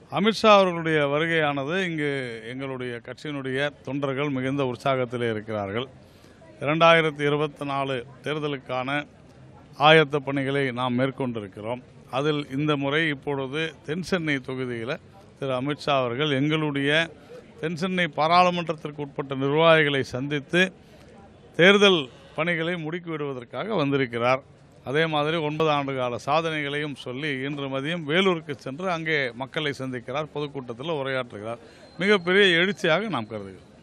அமித்ஷா அவர்களுடைய வருகையானது இங்கு எங்களுடைய கட்சியினுடைய தொண்டர்கள் மிகுந்த உற்சாகத்திலே இருக்கிறார்கள் இரண்டாயிரத்தி இருபத்தி நாலு தேர்தலுக்கான ஆயத்த பணிகளை நாம் மேற்கொண்டிருக்கிறோம் அதில் இந்த முறை இப்பொழுது தென்சென்னை தொகுதியில் திரு அமித்ஷா அவர்கள் எங்களுடைய தென்சென்னை பாராளுமன்றத்திற்கு உட்பட்ட நிர்வாகிகளை சந்தித்து தேர்தல் பணிகளை முடுக்கிவிடுவதற்காக வந்திருக்கிறார் அதே மாதிரி ஒன்பது ஆண்டு கால சாதனைகளையும் சொல்லி இன்று மதியம் வேலூருக்கு சென்று அங்கே மக்களை சந்திக்கிறார் பொதுக்கூட்டத்தில் உரையாற்றுகிறார் மிகப்பெரிய எழுச்சியாக நாம் கருதுகிறோம்